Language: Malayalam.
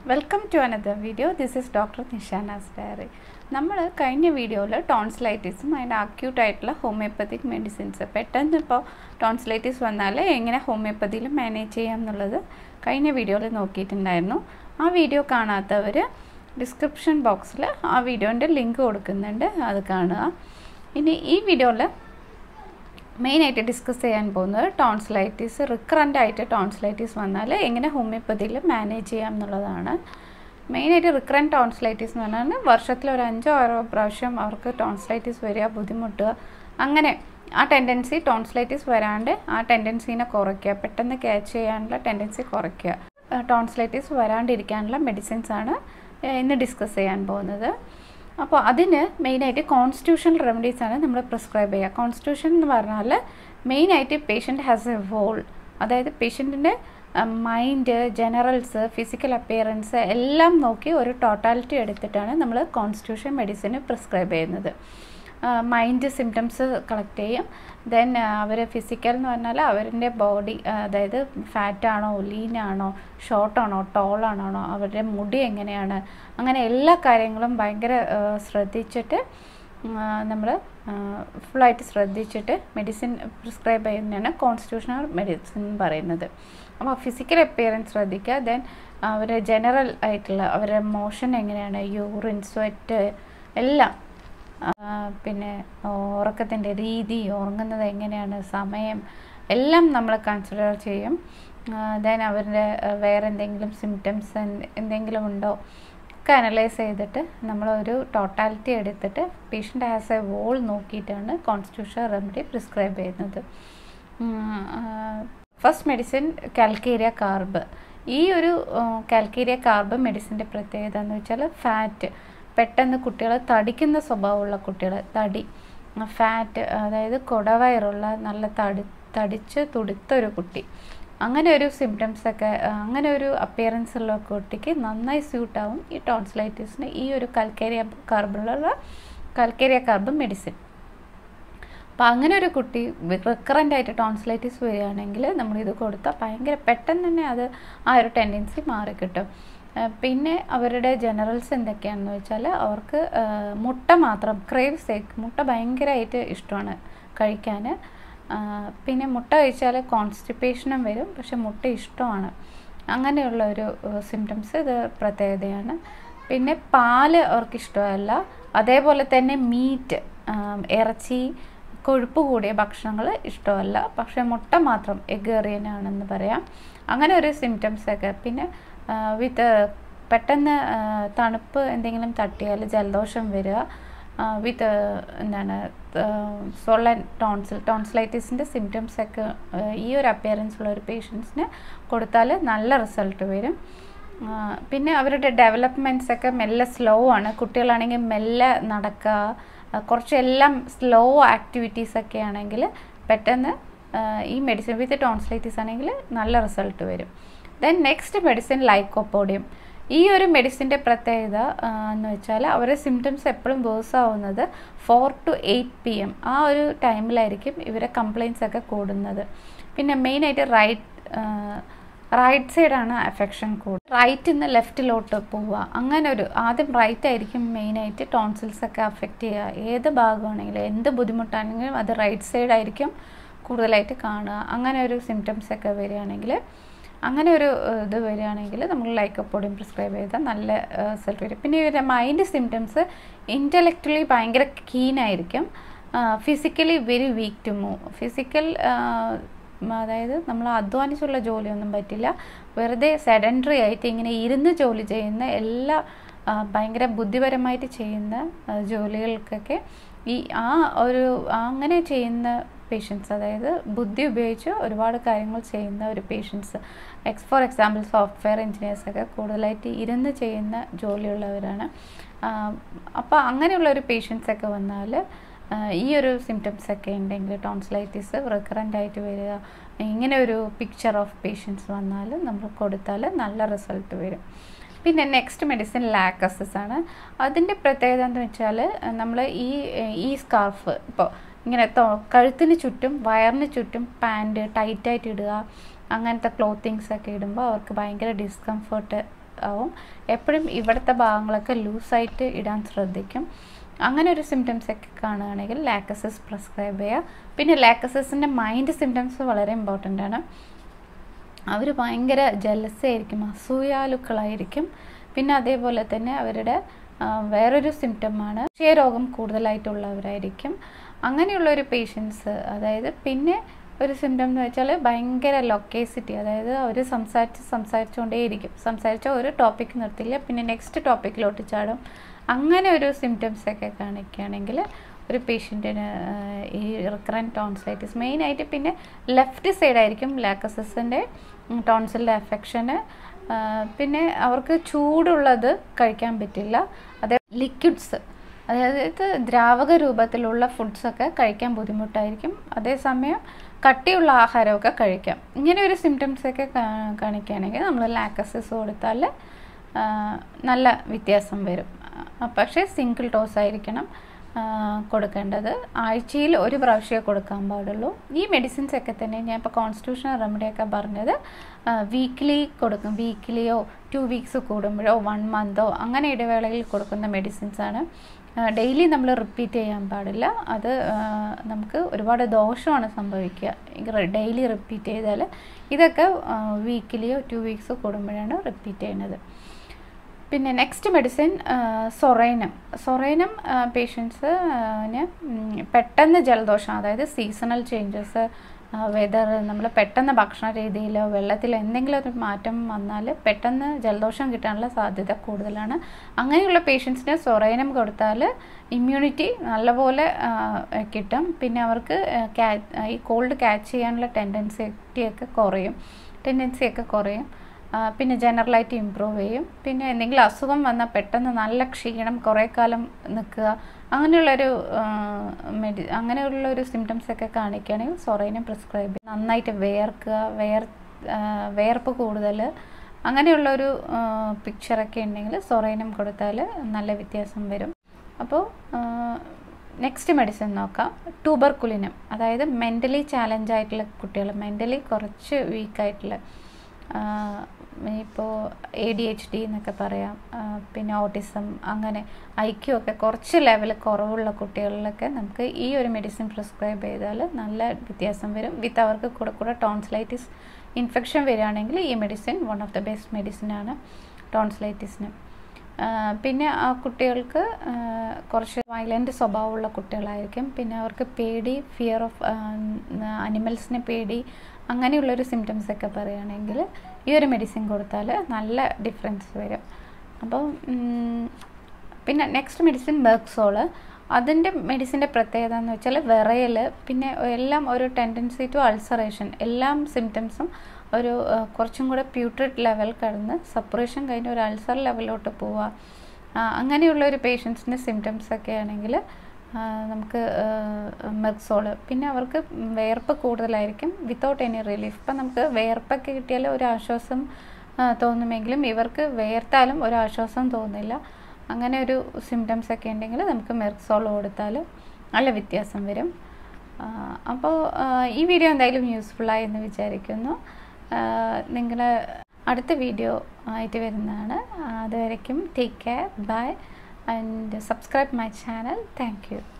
welcome to another video this is doctor Nishana's diary നമ്മൾ കഴിഞ്ഞ വീഡിയോയിൽ ടോൺസിലൈറ്റിസും അതിൻ്റെ അക്യൂട്ട് ആയിട്ടുള്ള ഹോമിയോപ്പത്തിക് മെഡിസിൻസ് പെട്ടെന്ന് ഇപ്പോൾ ടോൺസിലൈറ്റിസ് വന്നാൽ എങ്ങനെ ഹോമിയോപ്പതിയിൽ മാനേജ് ചെയ്യാം എന്നുള്ളത് കഴിഞ്ഞ വീഡിയോയിൽ നോക്കിയിട്ടുണ്ടായിരുന്നു ആ വീഡിയോ കാണാത്തവർ ഡിസ്ക്രിപ്ഷൻ ബോക്സിൽ ആ വീഡിയോൻ്റെ ലിങ്ക് കൊടുക്കുന്നുണ്ട് അത് കാണുക ഇനി ഈ വീഡിയോയിൽ മെയിനായിട്ട് ഡിസ്കസ് ചെയ്യാൻ പോകുന്നത് ടോൺസിലൈറ്റിസ് റിക്കറൻ്റ് ആയിട്ട് ടോൺസിലൈറ്റിസ് വന്നാൽ എങ്ങനെ ഹോമിയോപ്പതിയിൽ മാനേജ് ചെയ്യാം എന്നുള്ളതാണ് മെയിനായിട്ട് റിക്കറൻറ്റ് ടോൺസിലൈറ്റിസ് എന്ന് പറഞ്ഞാൽ വർഷത്തിൽ ഒരു അഞ്ചോ ആറോ പ്രാവശ്യം അവർക്ക് ടോൺസിലൈറ്റിസ് വരിക ബുദ്ധിമുട്ടുക അങ്ങനെ ആ ടെൻഡൻസി ടോൺസിലൈറ്റിസ് വരാണ്ട് ആ ടെൻഡൻസീനെ കുറയ്ക്കുക പെട്ടെന്ന് ക്യാച്ച് ചെയ്യാനുള്ള ടെൻഡൻസി കുറയ്ക്കുക ടോൺസിലൈറ്റിസ് വരാണ്ടിരിക്കാനുള്ള മെഡിസിൻസ് ആണ് ഇന്ന് ഡിസ്കസ് ചെയ്യാൻ പോകുന്നത് അപ്പോൾ അതിന് മെയിനായിട്ട് കോൺസ്റ്റിറ്റ്യൂഷണൽ റെമഡീസ് ആണ് നമ്മൾ പ്രിസ്ക്രൈബ് ചെയ്യുക കോൺസ്റ്റിറ്റ്യൂഷൻ എന്ന് പറഞ്ഞാൽ മെയിനായിട്ട് പേഷ്യൻ്റ് ഹാസ് എ ഹോൾ അതായത് പേഷ്യൻറ്റിൻ്റെ മൈൻഡ് ജനറൽസ് ഫിസിക്കൽ അപ്പിയറൻസ് എല്ലാം നോക്കി ഒരു ടോട്ടാലിറ്റി എടുത്തിട്ടാണ് നമ്മൾ കോൺസ്റ്റിറ്റ്യൂഷൻ മെഡിസിന് പ്രിസ്ക്രൈബ് ചെയ്യുന്നത് മൈൻഡ് സിംറ്റംസ് കളക്ട് ചെയ്യും ദെൻ അവർ ഫിസിക്കൽ എന്ന് പറഞ്ഞാൽ അവരുടെ ബോഡി അതായത് ഫാറ്റാണോ ലീനാണോ ഷോർട്ടാണോ ടോളാണോ അവരുടെ മുടി എങ്ങനെയാണ് അങ്ങനെ എല്ലാ കാര്യങ്ങളും ഭയങ്കര ശ്രദ്ധിച്ചിട്ട് നമ്മൾ ഫുള്ളായിട്ട് ശ്രദ്ധിച്ചിട്ട് മെഡിസിൻ പ്രിസ്ക്രൈബ് ചെയ്യുന്നതാണ് കോൺസ്റ്റിറ്റ്യൂഷണൽ മെഡിസിൻ എന്ന് പറയുന്നത് അപ്പോൾ ഫിസിക്കൽ അപ്പിയറൻസ് ശ്രദ്ധിക്കുക ദെൻ അവരുടെ ജനറൽ ആയിട്ടുള്ള അവരുടെ മോഷൻ എങ്ങനെയാണ് യൂറിൻ സ്വെറ്റ് എല്ലാം പിന്നെ ഉറക്കത്തിൻ്റെ രീതി ഉറങ്ങുന്നത് എങ്ങനെയാണ് സമയം എല്ലാം നമ്മൾ കൺസിഡർ ചെയ്യും ദെൻ അവരുടെ വേറെ എന്തെങ്കിലും സിംറ്റംസ് എന്തെങ്കിലും ഉണ്ടോ ഒക്കെ അനലൈസ് ചെയ്തിട്ട് നമ്മളൊരു ടോട്ടാലിറ്റി എടുത്തിട്ട് പേഷ്യൻ്റ് ഹാസ് എ വോൾ നോക്കിയിട്ടാണ് കോൺസ്റ്റിറ്റ്യൂഷൻ റെമഡി പ്രിസ്ക്രൈബ് ചെയ്യുന്നത് ഫസ്റ്റ് മെഡിസിൻ കാൽക്കേരിയ കാർബ് ഈ ഒരു കാൽക്കേരിയ കാർബ് മെഡിസിൻ്റെ പ്രത്യേകത എന്ന് വെച്ചാൽ ഫാറ്റ് പെട്ടെന്ന് കുട്ടികൾ തടിക്കുന്ന സ്വഭാവമുള്ള കുട്ടികൾ തടി ഫാറ്റ് അതായത് കുടവയറുള്ള നല്ല തടി തടിച്ച് തുടുത്ത ഒരു കുട്ടി അങ്ങനെ ഒരു സിംറ്റംസ് ഒക്കെ അങ്ങനെ ഒരു അപ്പിയറൻസ് ഉള്ള കുട്ടിക്ക് നന്നായി സ്യൂട്ടാവും ഈ ടോൺസിലൈറ്റിസിന് ഈ ഒരു കൽക്കേരിയ കാർബിലുള്ള കൽക്കേരിയ കാർബ് മെഡിസിൻ അപ്പോൾ അങ്ങനെ ഒരു കുട്ടി റിക്കറൻ്റ് ആയിട്ട് ടോൺസിലൈറ്റിസ് വരികയാണെങ്കിൽ നമ്മളിത് കൊടുത്താൽ ഭയങ്കര പെട്ടെന്ന് തന്നെ അത് ആ ഒരു ടെൻഡൻസി മാറിക്കിട്ടും പിന്നെ അവരുടെ ജനറൽസ് എന്തൊക്കെയാണെന്ന് വെച്ചാൽ അവർക്ക് മുട്ട മാത്രം ക്രേവ് സേക്ക് മുട്ട ഭയങ്കരമായിട്ട് ഇഷ്ടമാണ് കഴിക്കാൻ പിന്നെ മുട്ട കഴിച്ചാൽ കോൺസ്റ്റിപ്പേഷനും വരും പക്ഷെ മുട്ട ഇഷ്ടമാണ് അങ്ങനെയുള്ള ഒരു സിംറ്റംസ് ഇത് പ്രത്യേകതയാണ് പിന്നെ പാല് അവർക്ക് ഇഷ്ടമല്ല അതേപോലെ തന്നെ മീറ്റ് ഇറച്ചി കൊഴുപ്പ് കൂടിയ ഭക്ഷണങ്ങൾ ഇഷ്ടമല്ല പക്ഷെ മുട്ട മാത്രം എഗേറിയനാണെന്ന് പറയാം അങ്ങനെ ഒരു സിംറ്റംസ് ഒക്കെ പിന്നെ വിത്ത് പെട്ടെന്ന് തണുപ്പ് എന്തെങ്കിലും തട്ടിയാൽ ജലദോഷം വരിക വിത്ത് എന്താണ് സൊള്ളൻ ടോൺസിൽ ടോൺസിലൈറ്റിസിൻ്റെ സിംറ്റംസ് ഒക്കെ ഈ ഒരു അപ്പിയറൻസ് ഉള്ള ഒരു പേഷ്യൻസിന് കൊടുത്താൽ നല്ല റിസൾട്ട് വരും പിന്നെ അവരുടെ ഡെവലപ്മെൻറ്റ്സ് ഒക്കെ മെല്ലെ സ്ലോ ആണ് കുട്ടികളാണെങ്കിൽ മെല്ലെ നടക്കുക കുറച്ചെല്ലാം സ്ലോ ആക്ടിവിറ്റീസ് ഒക്കെ ആണെങ്കിൽ പെട്ടെന്ന് ഈ മെഡിസിൻ വിത്ത് ടോൺസിലൈറ്റിസ് ആണെങ്കിൽ നല്ല റിസൾട്ട് വരും ദെൻ നെക്സ്റ്റ് മെഡിസിൻ ലൈക്കോപ്പോഡിയം ഈ ഒരു മെഡിസിൻ്റെ പ്രത്യേകത എന്ന് വെച്ചാൽ അവരുടെ സിംറ്റംസ് എപ്പോഴും വേഴ്സ് ആവുന്നത് four to eight P M ആ ഒരു ടൈമിലായിരിക്കും ഇവരെ കംപ്ലയിൻസ് ഒക്കെ കൂടുന്നത് പിന്നെ മെയിനായിട്ട് റൈറ്റ് റൈറ്റ് സൈഡാണ് അഫെക്ഷൻ കൂടുക റൈറ്റിൽ നിന്ന് ലെഫ്റ്റിലോട്ട് പോവുക അങ്ങനെ ഒരു ആദ്യം റൈറ്റ് ആയിരിക്കും മെയിനായിട്ട് ടോൺസിൽസ് ഒക്കെ അഫക്റ്റ് ചെയ്യുക ഏത് ഭാഗമാണെങ്കിലും എന്ത് ബുദ്ധിമുട്ടാണെങ്കിലും അത് റൈറ്റ് സൈഡായിരിക്കും കൂടുതലായിട്ട് കാണുക അങ്ങനെ ഒരു സിംറ്റംസ് ഒക്കെ വരികയാണെങ്കിൽ അങ്ങനെ ഒരു ഇത് വരികയാണെങ്കിൽ നമ്മൾ ലൈക്കപ്പോഡിയം പ്രിസ്ക്രൈബ് ചെയ്താൽ നല്ല റിസൾട്ട് വരും പിന്നെ ഇവരുടെ മൈൻഡ് സിംറ്റംസ് ഇൻ്റലക്ച്വലി ഭയങ്കര കീനായിരിക്കും physically very weak to move physical അതായത് നമ്മൾ അധ്വാനിച്ചുള്ള ജോലിയൊന്നും പറ്റില്ല വെറുതെ സെഡൻഡറി ആയിട്ട് ഇങ്ങനെ ഇരുന്ന് ജോലി ചെയ്യുന്ന എല്ലാ ഭയങ്കര ബുദ്ധിപരമായിട്ട് ചെയ്യുന്ന ജോലികൾക്കൊക്കെ ഈ ആ ഒരു അങ്ങനെ ചെയ്യുന്ന പേഷ്യൻസ് അതായത് ബുദ്ധി ഉപയോഗിച്ച് ഒരുപാട് കാര്യങ്ങൾ ചെയ്യുന്ന ഒരു patients ex for example software എഞ്ചിനീയേഴ്സൊക്കെ കൂടുതലായിട്ട് ഇരുന്ന് ചെയ്യുന്ന ജോലിയുള്ളവരാണ് അപ്പോൾ അങ്ങനെയുള്ള ഒരു പേഷ്യൻസ് ഒക്കെ വന്നാൽ ഈ ഒരു സിംറ്റംസ് ഒക്കെ ഉണ്ടെങ്കിൽ ടോൺസിലൈറ്റിസ് റിക്കറൻ്റ് ആയിട്ട് വരിക ഇങ്ങനെ ഒരു പിക്ചർ ഓഫ് പേഷ്യൻസ് വന്നാൽ നമ്മൾ കൊടുത്താൽ നല്ല റിസൾട്ട് വരും പിന്നെ നെക്സ്റ്റ് മെഡിസിൻ ലാക്കസസ് ആണ് അതിൻ്റെ പ്രത്യേകത എന്ന് വെച്ചാൽ നമ്മൾ ഈ ഈ സ്കാർഫ് ഇപ്പോൾ ഇങ്ങനെ കഴുത്തിന് ചുറ്റും വയറിന് ചുറ്റും പാൻറ് ടൈറ്റായിട്ട് ഇടുക അങ്ങനത്തെ ക്ലോത്തിങ്സ് ഒക്കെ ഇടുമ്പോൾ അവർക്ക് ഭയങ്കര ഡിസ്കംഫർട്ട് ആവും എപ്പോഴും ഇവിടുത്തെ ഭാഗങ്ങളൊക്കെ ലൂസായിട്ട് ഇടാൻ ശ്രദ്ധിക്കും അങ്ങനെ ഒരു സിംറ്റംസ് ഒക്കെ കാണുകയാണെങ്കിൽ ലാക്കസസ് പ്രിസ്ക്രൈബ് ചെയ്യുക പിന്നെ ലാക്കസസിൻ്റെ മൈൻഡ് സിംറ്റംസ് വളരെ ഇമ്പോർട്ടൻ്റ് ആണ് അവർ ഭയങ്കര ജലസ് ആയിരിക്കും അസൂയാലുക്കളായിരിക്കും പിന്നെ അതേപോലെ തന്നെ അവരുടെ ആ, വേറൊരു സിംറ്റമാണ് ക്ഷയരോഗം കൂടുതലായിട്ടുള്ളവരായിരിക്കും അങ്ങനെയുള്ള ഒരു പേഷ്യൻസ് അതായത് പിന്നെ ഒരു സിംറ്റം എന്ന് വെച്ചാൽ ഭയങ്കര ലൊക്കേസിറ്റി അതായത് അവർ സംസാരിച്ച് സംസാരിച്ചുകൊണ്ടേയിരിക്കും സംസാരിച്ച ഒരു ടോപ്പിക് നിർത്തില്ല പിന്നെ നെക്സ്റ്റ് ടോപ്പിക്കിലോട്ട് ചാടും അങ്ങനെ ഒരു സിംറ്റംസ് ഒക്കെ കാണിക്കുകയാണെങ്കിൽ ഒരു പേഷ്യൻറ്റിന് ഈ റിക്കറൻറ്റ് ടോൺസിലൈറ്റിസ് മെയിനായിട്ട് പിന്നെ ലെഫ്റ്റ് സൈഡായിരിക്കും ലാക്കസസിൻ്റെ ടോൺസിലിൻ്റെ അഫെക്ഷന് പിന്നെ അവർക്ക് ചൂടുള്ളത് കഴിക്കാൻ പറ്റില്ല അതേ ലിക്വിഡ്സ് അതായത് ദ്രാവക രൂപത്തിലുള്ള ഫുഡ്സൊക്കെ കഴിക്കാൻ ബുദ്ധിമുട്ടായിരിക്കും അതേസമയം കട്ടിയുള്ള ആഹാരമൊക്കെ കഴിക്കാം ഇങ്ങനെ ഒരു സിംറ്റംസ് ഒക്കെ കാ- കാണിക്കുകയാണെങ്കിൽ നമ്മൾ ലാക്കസിസ് കൊടുത്താൽ ആ, നല്ല വ്യത്യാസം വരും ആ, പക്ഷേ സിംഗിൾ ഡോസ് ആയിരിക്കണം ആ, കൊടുക്കേണ്ടത് ആഴ്ചയിൽ ഒരു പ്രാവശ്യമേ കൊടുക്കാൻ പാടുള്ളൂ ഈ മെഡിസിൻസ് ഒക്കെ തന്നെ ഞാൻ ഇപ്പോൾ കോൺസ്റ്റിറ്റ്യൂഷണൽ റെമഡിയൊക്കെ പറഞ്ഞത് വീക്ക്ലി കൊടുക്കും വീക്ക്ലിയോ ടു വീക്സ് കൂടുമ്പോഴോ വൺ മന്തോ അങ്ങനെ ഇടവേളയിൽ കൊടുക്കുന്ന മെഡിസിൻസ് ആണ് ഡെയിലി നമ്മൾ റിപ്പീറ്റ് ചെയ്യാൻ പാടില്ല അത് ആ, നമുക്ക് ഒരുപാട് ദോഷമാണ് സംഭവിക്കുക ഡെയിലി റിപ്പീറ്റ് ചെയ്താൽ ഇതൊക്കെ വീക്കിലിയോ ടു വീക്സ് കൂടുമ്പോഴാണ് റിപ്പീറ്റ് ചെയ്യുന്നത് പിന്നെ next medicine psorinum psorinum patients പെട്ടെന്ന് ജലദോഷം അതായത് സീസണൽ ചേഞ്ചസ് വെതർ നമ്മൾ പെട്ടെന്ന് ഭക്ഷണ രീതിയിലോ വെള്ളത്തിലോ എന്തെങ്കിലും ഒരു മാറ്റം വന്നാൽ പെട്ടെന്ന് ജലദോഷം കിട്ടാനുള്ള സാധ്യത കൂടുതലാണ് അങ്ങനെയുള്ള പേഷ്യൻസിന് സൊറൈനം കൊടുത്താൽ ഇമ്മ്യൂണിറ്റി നല്ലപോലെ ആ, കിട്ടും പിന്നെ അവർക്ക് ക്യാ- ഈ കോൾഡ് ക്യാച്ച് ചെയ്യാനുള്ള ടെൻഡൻസിയൊക്കെ കുറയും ടെൻഡൻസിയൊക്കെ കുറയും ആ, പിന്നെ ജനറലായിട്ട് ഇമ്പ്രൂവ് ചെയ്യും പിന്നെ എന്തെങ്കിലും അസുഖം വന്നാൽ പെട്ടെന്ന് നല്ല ക്ഷീണം കുറേ കാലം നിൽക്കുക അങ്ങനെയുള്ളൊരു ആ, മെഡി അങ്ങനെയുള്ളൊരു സിംറ്റംസ് ഒക്കെ കാണിക്കുകയാണെങ്കിൽ സൊറൈനും പ്രിസ്ക്രൈബ് ചെയ്യും നന്നായിട്ട് വേർക്കുക വേർ ആ, വേർപ്പ് കൂടുതൽ അങ്ങനെയുള്ളൊരു പിക്ചറൊക്കെ ഉണ്ടെങ്കിൽ സൊറൈനും കൊടുത്താൽ നല്ല വ്യത്യാസം വരും അപ്പോൾ നെക്സ്റ്റ് മെഡിസിൻ നോക്കാം ട്യൂബർക്കുലിനം അതായത് മെൻ്റലി ചാലഞ്ച് ആയിട്ടുള്ള കുട്ടികൾ മെൻ്റലി കുറച്ച് വീക്കായിട്ടുള്ള ഇപ്പോൾ എ ഡി എച്ച് ഡി എന്നൊക്കെ പറയാം ആ, പിന്നെ ഓട്ടിസം അങ്ങനെ ഐക്യു ഒക്കെ കുറച്ച് ലെവൽ കുറവുള്ള കുട്ടികളിലൊക്കെ നമുക്ക് ഈ ഒരു മെഡിസിൻ പ്രിസ്ക്രൈബ് ചെയ്താൽ നല്ല വ്യത്യാസം വരും വിത്ത് അവർക്ക് കൂടെ കൂടെ ടോൺസിലൈറ്റിസ് ഇൻഫെക്ഷൻ വരികയാണെങ്കിൽ ഈ medicine one of the best medicine ആണ് ടോൺസിലൈറ്റിസിന് ആ, പിന്നെ ആ കുട്ടികൾക്ക് ആ, കുറച്ച് വയലൻ്റ് സ്വഭാവമുള്ള കുട്ടികളായിരിക്കും പിന്നെ അവർക്ക് പേടി ഫിയർ ഓഫ് അനിമൽസിനെ പേടി അങ്ങനെയുള്ളൊരു സിംറ്റംസ് ഒക്കെ പറയുകയാണെങ്കിൽ ഈ ഒരു മെഡിസിൻ കൊടുത്താൽ നല്ല ഡിഫറൻസ് വരും അപ്പോൾ ഉം, പിന്നെ നെക്സ്റ്റ് മെഡിസിൻ മെർക്സോള് അതിൻ്റെ മെഡിസിൻ്റെ പ്രത്യേകത എന്ന് വെച്ചാൽ വിറയൽ പിന്നെ എല്ലാം ഒരു ടെൻഡൻസി ടു അൾസറേഷൻ എല്ലാം സിംറ്റംസും ഒരു ആ, കുറച്ചും കൂടെ പ്യൂട്രിഡ് ലെവൽ കടന്ന് സെപ്പറേഷൻ കഴിഞ്ഞ് ഒരു അൾസർ ലെവലിലോട്ട് പോവുക ആ, അങ്ങനെയുള്ള ഒരു പേഷ്യൻസിൻ്റെ സിംറ്റംസ് ഒക്കെ ആണെങ്കിൽ ആ, നമുക്ക് മെർക്സോള് പിന്നെ അവർക്ക് വേർപ്പ് കൂടുതലായിരിക്കും വിത്തൗട്ട് എനി റിലീഫ് ഇപ്പം നമുക്ക് വേർപ്പൊക്കെ കിട്ടിയാൽ ഒരു ആശ്വാസം ആ, തോന്നുമെങ്കിലും ഇവർക്ക് വേർത്താലും ഒരു ആശ്വാസം തോന്നില്ല അങ്ങനെ ഒരു സിംറ്റംസ് ഒക്കെ ഉണ്ടെങ്കിൽ നമുക്ക് മെർക്സോൾ കൊടുത്താൽ നല്ല വ്യത്യാസം വരും അപ്പോൾ ഈ വീഡിയോ എന്തായാലും യൂസ്ഫുള്ളായി എന്ന് വിചാരിക്കുന്നു നിങ്ങൾ അടുത്ത വീഡിയോ ആയിട്ട് വരുന്നതാണ് അതുവരയ്ക്കും take care bye and subscribe my channel thank U